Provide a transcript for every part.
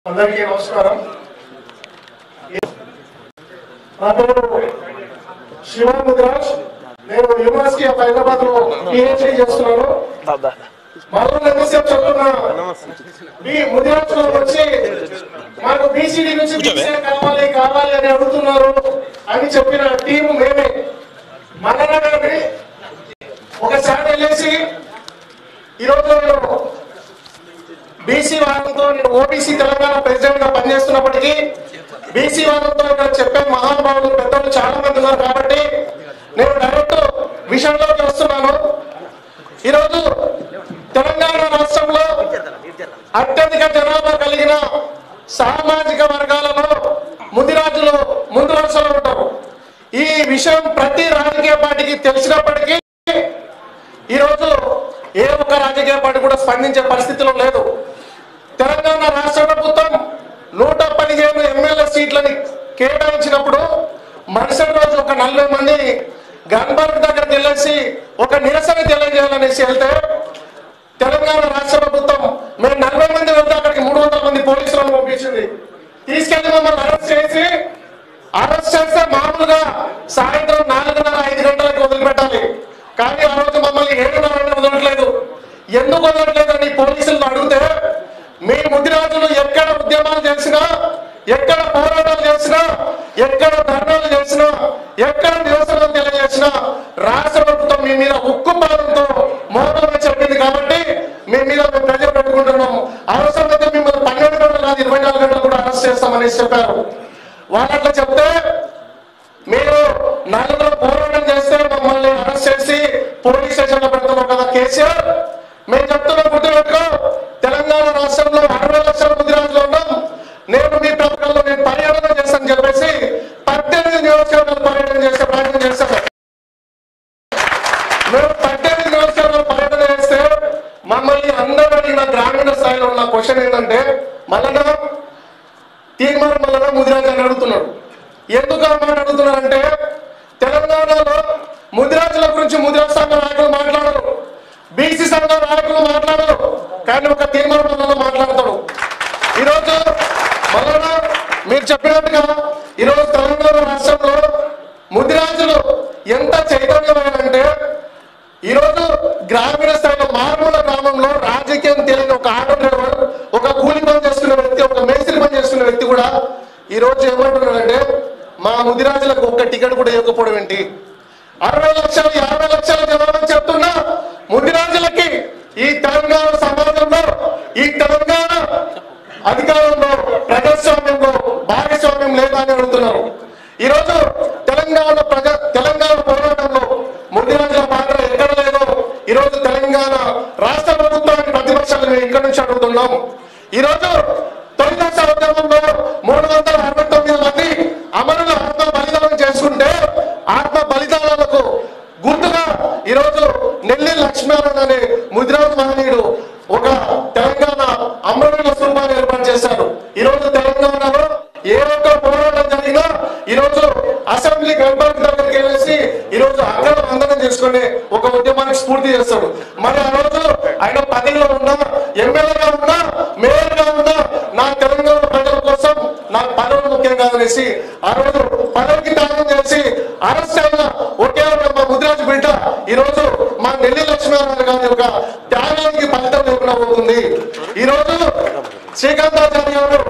అందరికీ నమస్కారం నా పేరు శివ ముద్రాజ్ నేను యూనివర్సిటీ ఆఫ్ హైదరాబాద్ లో పిహెచ్డి చేస్తున్నాను మరో ఎంతసేపు చెప్తున్నా మీ ముదిరాజ్ లో వచ్చి మాకు బీసీడీ నుంచి బీసీ కావాలి కావాలి అని అడుగుతున్నారు అని చెప్పిన టీం మేమే మల్లన్న గారిని ఒకసారి వెళ్ళేసి ఈరోజు నేను బీసీ వాదంతో నేను ఓబీసీ తెలంగాణ ప్రెసిడెంట్ గా పనిచేస్తున్నప్పటికీ బీసీ వాదంతో ఇక్కడ చెప్పే మహానుభావులు పెద్దలు చాలా మంది ఉన్నారు కాబట్టి నేను డైరెక్ట్ విషయంలోకి వస్తున్నాను ఈరోజు తెలంగాణ రాష్ట్రంలో అత్యధిక జనాభా కలిగిన సామాజిక వర్గాలలో ముదిరాజులు ముందు వరుసలో ఉంటారు ఈ విషయం ప్రతి రాజకీయ పార్టీకి తెలిసినప్పటికీ ఈరోజు ఏ ఒక్క రాజకీయ పార్టీ కూడా స్పందించే పరిస్థితిలో లేదు తెలంగాణ రాష్ట్ర ప్రభుత్వం నూట పదిహేను ఎమ్మెల్యే సీట్లని కేటాయించినప్పుడు మరుసటి రోజు ఒక నలభై మంది గన్బర్గ్ దగ్గరికి వెళ్ళేసి ఒక నిరసన తెలియజేయాలనేసి వెళ్తే తెలంగాణ రాష్ట్ర ప్రభుత్వం మేము నలభై మంది వెళ్తే అక్కడికి మూడు వందల మంది పోలీసులను పంపించింది తీసుకెళ్లి మమ్మల్ని అరెస్ట్ చేసి అరెస్ట్ చేస్తే మామూలుగా సాయంత్రం నాలుగున్నర ఐదు గంటలకు వదిలిపెట్టాలి కానీ ఆ రోజు మమ్మల్ని ఏడున్నర వదలట్లేదు ఎందుకు వదలట్లేదు అని పోలీసులను అడిగితే మీ ముదిరాజులు ఎక్కడ ఉద్యమాలు చేసినా ఎక్కడ పోరాటాలు చేసినా ఎక్కడ ధర్నాలు చేసినా ఎక్కడ నిరసనలు తెలియజేసినా రాష్ట్ర ప్రభుత్వం మీ మీద ఉక్కు పాదంతో మోహన్ చెప్పింది కాబట్టి మీ మీద మేము ప్రజలు పెట్టుకుంటున్నాం అవసరమైతే మిమ్మల్ని పన్నెండు గంటలు కాదు ఇరవై నాలుగు గంటలు కూడా అరెస్ట్ చేస్తామని చెప్పారు వాళ్ళు అట్లా చెప్తే మీరు నలుగురు పోరాటం చేస్తే మమ్మల్ని అరెస్ట్ చేసి పోలీస్ స్టేషన్ లో పెడతాం కదా కేసీఆర్ మేము చెప్తున్న గుర్తుపెట్టుకో తెలంగాణ రాష్ట్రంలో అరవై లక్షల ముదిరాజులు ఉన్నాం నేను మీ ప్రభుత్వంలో నేను పర్యటన చేస్తాను చెప్పేసి పద్దెనిమిది నియోజకవర్గాలు పర్యటన చేసే ప్రయత్నం చేశాను మేము పద్దెనిమిది నియోజకవర్గాలు పర్యటన చేస్తే మమ్మల్ని అందరూ అడిగిన గ్రామీణ స్థాయిలో ఉన్న క్వశ్చన్ ఏంటంటే మళ్ళా తీర్మానం వలన ముదిరాజు అని అడుగుతున్నాడు ఎందుకు ఆ మాట అడుగుతున్నారంటే తెలంగాణలో ముదిరాజుల గురించి ముదిరాజు సంఘ నాయకులు మాట్లాడరు బీసీ సంఘ నాయకులు మాట్లాడరు కానీ ఒక తీర్మానం వలన మాట్లాడతాడు ఈరోజు మొదట మీరు చెప్పినట్టుగా ఈరోజు తెలంగాణ రాష్ట్రంలో ముదిరాజులు ఎంత చైతన్యమైనంటే ఈరోజు గ్రామీణ స్థాయిలో మారుమూల గ్రామంలో రాజకీయం తెలియని ఒక ఆటో డ్రైవర్ ఒక కూలి పని చేసుకునే వ్యక్తి ఒక మేస్త్రి పని చేసుకునే వ్యక్తి కూడా ఈ రోజు ఏమంటున్నాడంటే మా ముదిరాజులకు ఒక్క టికెట్ కూడా ఇవ్వకపోవడం ఏంటి అరవై లక్షలు యాభై లక్షల జనాభా చెప్తున్నా ముదిరాజులకి ఈ తెలంగాణ సమాజంలో ఈ తెలంగాణ అధికారంలో ప్రజాస్వామ్యంలో భాగస్వామ్యం లేదా అని అడుగుతున్నారు ఈరోజు తెలంగాణ ప్రజ తెలంగాణ పోరాటంలో ముదిరాజుల పాత్ర ఎక్కడ లేదో ఈరోజు తెలంగాణ రాష్ట్ర ప్రభుత్వానికి ప్రతిపక్షాలు మేము ఇక్కడ నుంచి అడుగుతున్నాం ఈరోజు తొలి దశ ఉద్యమంలో మూడు వందల అరవై తొమ్మిది మంది అమరులు ఆత్మ బలిదానం చేసుకుంటే ఆత్మ బలిదానాలకు గుర్తుగా ఈరోజు నెల్లి లక్ష్మీనారాయణ అనే ముదిరాజు మహనీయుడు ఒక తెలంగాణ అమరుల స్థూపాన్ని ఏర్పాటు చేశారు ఈరోజు తెలంగాణలో ఏ ఒక్క పోరాటం జరిగినా ఈరోజు అసెంబ్లీ గవర్నమెంట్ దగ్గరికి వెళ్ళేసి ఈరోజు అక్కడ వందనం చేసుకుని ఒక ఉద్యమానికి స్ఫూర్తి చేస్తాడు మరి ఆ రోజు ఆయన పదవిలో ఉన్నా ఎమ్మెల్యేగా ఉన్నా మేయర్గా ఉన్నా నా తెలంగాణ ప్రజల కోసం నాకు పదవులు ముఖ్యం కాదనేసి ఆ రోజు పదవికి త్యాగం చేసి అరెస్ట్ అయిన ఒకే ఒక మా ముద్రాజు బిడ్డ ఈ రోజు మా నెల్లి లక్ష్మీనారాయణ గారి యొక్క త్యాగానికి ఫలితం లేకుండా పోతుంది ఈ రోజు శ్రీకాంతాచార్య గారు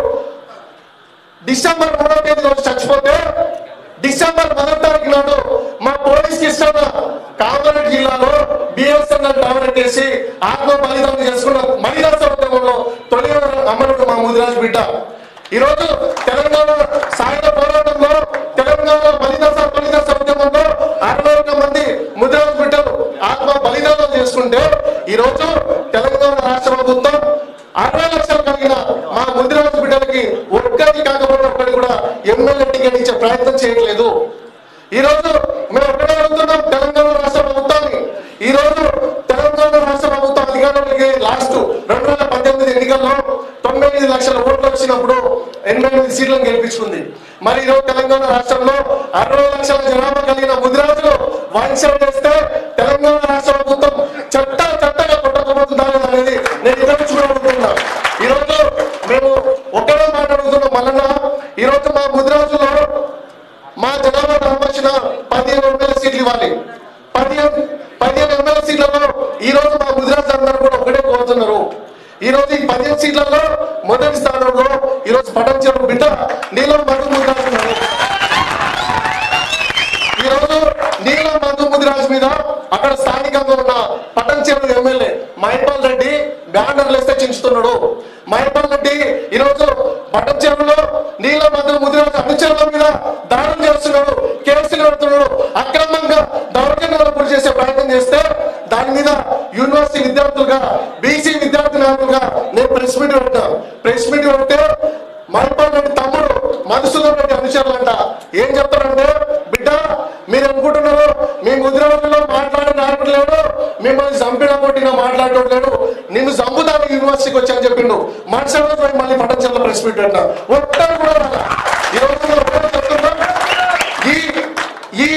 డిసెంబర్ మూడో తేదీ రోజు చచ్చిపోతే డిసెంబర్ మొదటి తారీఖు నాడు మా పోలీస్ ఇస్తున్న కామారెడ్డి జిల్లాలో బిఎస్ఎన్ఎల్ టవర్ చేసి ఆత్మ బలిదానం చేసుకున్న మహిళా ఉద్యమంలో తొలి అమరుడు మా ముదిరాజు బిడ్డ ఈ రోజు తెలంగాణ సాయుధ పోరాటంలో తెలంగాణ బలిదాస బలిదాస ఉద్యమంలో అరవై ఒక్క మంది ముదిరాజు బిడ్డలు ఆత్మ బలిదానం చేసుకుంటే ఈ రోజు తెలంగాణ రాష్ట్ర ప్రభుత్వం అరవై లక్షలు కలిగిన మా ముదిరాజు బిడ్డలకి ఒక్కటి కాకపోయినప్పటికీ కూడా ఎమ్మెల్యే టికెట్ ఇచ్చే ప్రయత్నం చేయట్లేదు ఈ రోజు మేము ఒకటే అడుగుతున్నాం తెలంగాణ రాష్ట్ర ప్రభుత్వాన్ని ఈ రోజు తెలంగాణ రాష్ట్ర ప్రభుత్వం అధికారంలోకి లాస్ట్ రెండు వేల పద్దెనిమిది ఎన్నికల్లో తొమ్మిది లక్షల ఓట్లు వచ్చినప్పుడు ఎనిమిది సీట్లను గెలిపించుకుంది మరి ఈరోజు తెలంగాణ రాష్ట్రంలో అరవై లక్షల జనాభా కలిగిన ముదిరాజులు వంచన చేస్తే తెలంగాణ రాష్ట్ర ప్రభుత్వం చట్ట చట్టగా కొట్టకపోతుందా అనేది నేను ఇక్కడ చూడబోతున్నా ఈ రోజు మేము ఒకటే మానవుడు ఈరోజు పటంచెరు బిడ్డ నీలం మధు ముద్రాజున్నాడు ఈరోజు నీలం మధు ముదిరాజు మీద అక్కడ స్థానికంగా ఉన్న పటంచెరు ఎమ్మెల్యే మహిపాల్ రెడ్డి బ్యానర్లు వేస్తే చించుతున్నాడు మహిపాల్ రెడ్డి ఈరోజు పటంచెరులో నీలం మధు ముదిరాజు అనుచరుల మీద దాడులు చేస్తున్నాడు కేసులు పెడుతున్నాడు అక్రమంగా దౌర్జన్యాలు గురి చేసే ప్రయత్నం చేస్తే దాని మీద యూనివర్సిటీ విద్యార్థులుగా బీసీ విద్యార్థి నాయకులుగా నేను ప్రెస్ మీట్ పెట్టా ప్రెస్ మీట్ పెడితే మహిపాల్ రెడ్డి తమ్ముడు మధుసూదన్ రెడ్డి అనుచరులంట ఏం చెప్తారంటే బిడ్డ మీరు అనుకుంటున్నారు మీ ముద్రలో మాట్లాడే నాయకుడు లేడు మిమ్మల్ని చంపిన కొట్టిన మాట్లాడేవాడు లేడు నిన్ను చంపుతాను యూనివర్సిటీకి వచ్చాను చెప్పిండు మరుసటి రోజు పోయి మళ్ళీ పట్టణంలో ప్రెస్ మీట్ పెట్టిన ఒక్కరు కూడా రాలా. ఈ రోజు నేను ఒకటే చెప్తున్నా ఈ ఈ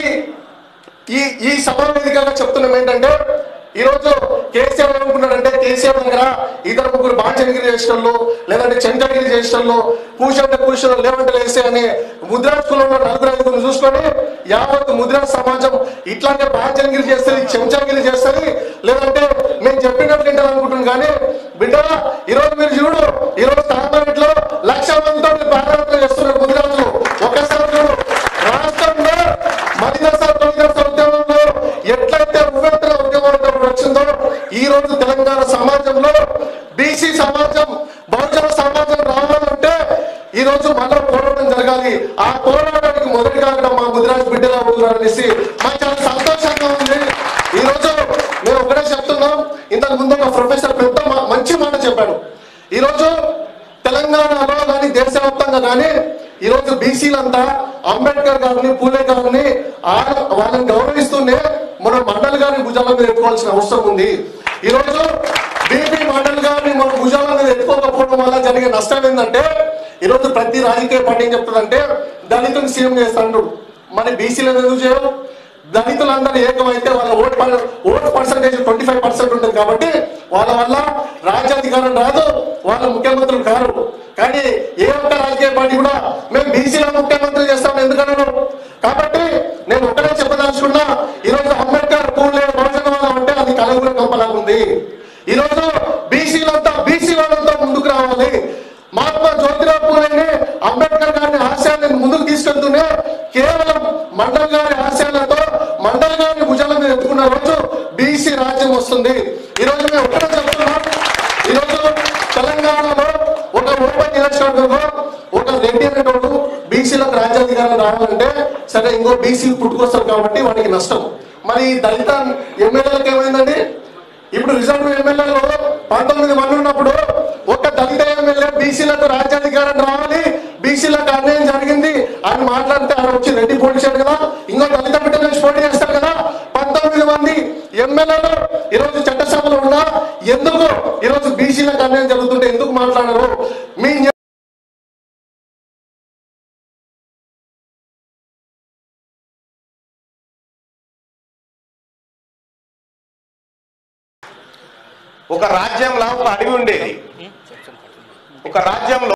ఈ ఈ సభ వేదికగా చెప్తున్నాం ఏంటంటే ఈ రోజు కేసీఆర్ ఏమనుకున్నాడంటే కేసీఆర్ దగ్గర ఇద్దరు ముగ్గురు బాంచనగిరి చేసేటోళ్ళు లేదంటే చెంచగిరి చేసేటోళ్ళు కూర్చుంటే కూర్చొని లేవంటే లేస్తే అని ముద్రాజ్ కులంలో నలుగురు ఐదుగురు చూసుకొని యావత్ ముద్రాజ్ సమాజం ఇట్లాగే బాంచనగిరి చేస్తుంది చెంచగిరి చేస్తుంది లేదంటే మేము చెప్పినట్లు వింటారు అనుకుంటున్నాం కానీ బిడ్డ ఈ రోజు మీరు చూడు ఈ రోజు తాంబరెట్లో లక్ష మందితో పాదయాత్ర చేస్తున్నారు ముద్రాజులు ఒక్కసారి చూడు రాష్ట్రంలో మదిదశ తొలిదశ ఉద్యమంలో ఎట్లయితే ఉవ్వెత్తున ఉద్యమం వచ్చిందో ఈ రోజు తెలంగాణ సమాజంలో బీసీ సమాజం బహుజన సమాజం రావాలంటే ఈ రోజు మనం పోరాటం జరగాలి ఆ పోరాటానికి మొదటి కాకుండా మా ముదిరాజు బిడ్డలా ఉన్నారు అనేసి మాకు చాలా సంతోషంగా ఉంది ఈ రోజు మేము ఒకటే చెప్తున్నాం ఇంతకు ముందు ఒక ప్రొఫెసర్ పెద్ద మా- మంచి మాట చెప్పాడు ఈ రోజు తెలంగాణలో కానీ దేశవ్యాప్తంగా కానీ ఈరోజు బీసీలంతా అంబేద్కర్ గారిని పూలే గారిని ఆ- వాళ్ళని గౌరవిస్తూనే మన మండల్ గారిని భుజాల మీద ఎత్తుకోవాల్సిన అవసరం ఉంది ఈరోజు బీపీ మండల్ గారిని మన భుజాల మీద ఎత్తుకోకపోవడం వల్ల జరిగే నష్టం ఏంటంటే ఈరోజు ప్రతి రాజకీయ పార్టీ ఏం చెప్తుందంటే దళితుని సీఎం చేస్తాడు మరి బీసీలను ఎందుకు చేయవు దళితులందరూ ఏకమైతే వాళ్ళ vote per- vote percentage twenty five percent ఉంటుంది కాబట్టి వాళ్ళ వల్ల రాజ్యాధికారం రాదు వాళ్ళు ముఖ్యమంత్రులు కారు కానీ ఏ ఒక్క రాజకీయ పార్టీ కూడా మేము బీసీల ముఖ్యమంత్రి చేస్తాం ఎందుకన్నారు కాబట్టి నేను ఒక్కడే చెప్పదలుచుకున్నా ఈరోజు అంబేద్కర్ పూలే భోజనం అంటే అది కలగుల కంపలాగా ఉంది ఈరోజు బీసీలంతా బీసీ వాళ్ళంతా ముందుకు రావాలి మహాత్మా జ్యోతిరావు పూలేని అంబేద్కర్ గారిని ఆశయాన్ని ముందుకు తీసుకెళ్తూనే కేవలం మండల్ గారి ఆశయాలతో మండల్ గారిని భుజాల మీద ఎత్తుకున్న రోజు బీసీ రాజ్యం వస్తుంది ఈ రోజు మేము ఒక్కడే చెప్తున్నాం ఈ రోజు తెలంగాణలో ఒక ఓపెన్ నియోజకవర్గంలో ఒక రెడ్డి అనేటోడు బీసీలకు రాజ్యాధికారం రావాలంటే సరే ఇంకో బీసీలు పుట్టుకొస్తారు కాబట్టి వాడికి నష్టం మరి ఈ దళిత ఎమ్మెల్యేలకు ఏమైందండి ఇప్పుడు రిజర్వ్ ఎమ్మెల్యేలో పంతొమ్మిది మంది ఉన్నప్పుడు ఒక దళిత ఎమ్మెల్యే బీసీలకు రాజ్యాధికారం రావాలి బీసీలకు అన్యాయం జరిగింది అని మాట్లాడితే ఆయన వచ్చి రెడ్డి పోటీ చేయడు కదా ఇంకో దళిత బిడ్డ నుంచి పోటీ చేస్తారు కదా పంతొమ్మిది మంది ఎమ్మెల్యేలు ఈరోజు చట్టసభలో ఉన్నా ఎందుకు ఈరోజు బీసీలకు అన్యాయం జరుగుతుంటే ఎందుకు మాట్లాడరు మీ ఒక రాజ్యంలో ఒక అడవి ఉండేది ఒక రాజ్యంలో